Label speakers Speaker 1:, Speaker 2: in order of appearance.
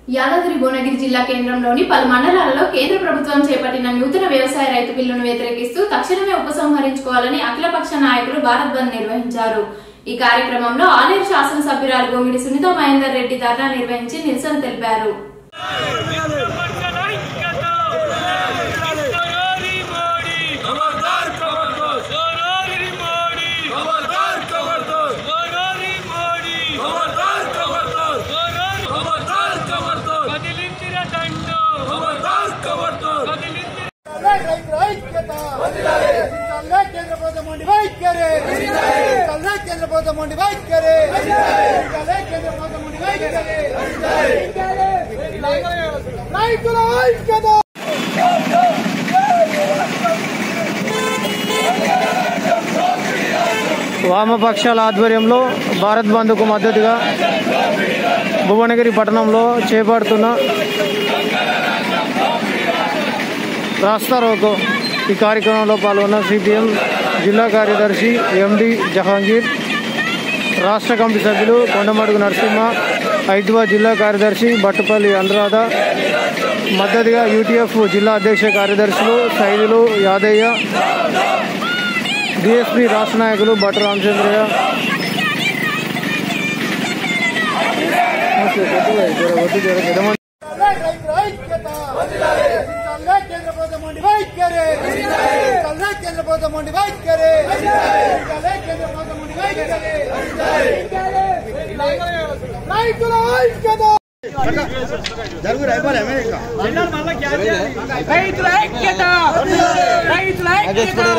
Speaker 1: యాదాద్రి భువనగిరి జిల్లా కేంద్రంలోని పలు మండలాలలో కేంద్ర ప్రభుత్వం చేపట్టిన నూతన వ్యవసాయ రైతు బిల్లును వ్యతిరేకిస్తూ తక్షణమే ఉపసంహరించుకోవాలని అఖిలపక్ష నాయకులు భారత్ బంద్ నిర్వహించారు ఈ కార్యక్రమంలో ఆలేరు శాసనసభ్యురాలు గోమిడి సునీత మహేందర్ రెడ్డి ధర్నా నిర్వహించి నిరసన తెలిపారు
Speaker 2: खबरदार खबरदार खबरदार खबरदार खबरदार खबरदार खबरदार खबरदार
Speaker 3: కదిలించిన దండు
Speaker 2: खबरदार खबरदार
Speaker 4: రైతు ఐక్యత జిల్లా కేంద్ర ప్రభుత్వం ఉండి వైఖరి జిల్లా కేంద్ర ప్రభుత్వం ఉండి వైఖరి జిల్లా కేంద్ర ప్రభుత్వం ఉండి వైఖరి రైతుల ఐక్యత
Speaker 5: వామపక్షాల ఆధ్వర్యంలో భారత్ బంద్కు మద్దతుగా భువనగిరి పట్టణంలో చేపడుతున్న రాస్తా రోకో ఈ కార్యక్రమంలో పాల్గొన్న సిపిఎం జిల్లా కార్యదర్శి ఎండి జహాంగీర్ రాష్ట్ర కమిటీ సభ్యులు కొండమడుగు నరసింహ హైదరాబాద్ జిల్లా కార్యదర్శి బట్టపల్లి అనురాధ మద్దతుగా యూటీఎఫ్ జిల్లా అధ్యక్ష కార్యదర్శులు సైదులు యాదయ్య డిఎస్పీ రాష్ట్ర నాయకులు భట్ట రామచంద్రయ్య నమస్తే, కొద్దిగా జర, కొద్దిగా జర, పెద్దమంది.
Speaker 4: రైతు ఐక్యత జిల్లా కేంద్ర ప్రభుత్వం ఉండి వైఖరి జిల్లా కేంద్ర ప్రభుత్వం ఉండి వైఖరి జిల్లా కేంద్ర ప్రభుత్వం ఉండి వైఖరి రైతుల ఐక్యత
Speaker 3: రైతుల ఐక్యత రైతుల ఐక్యత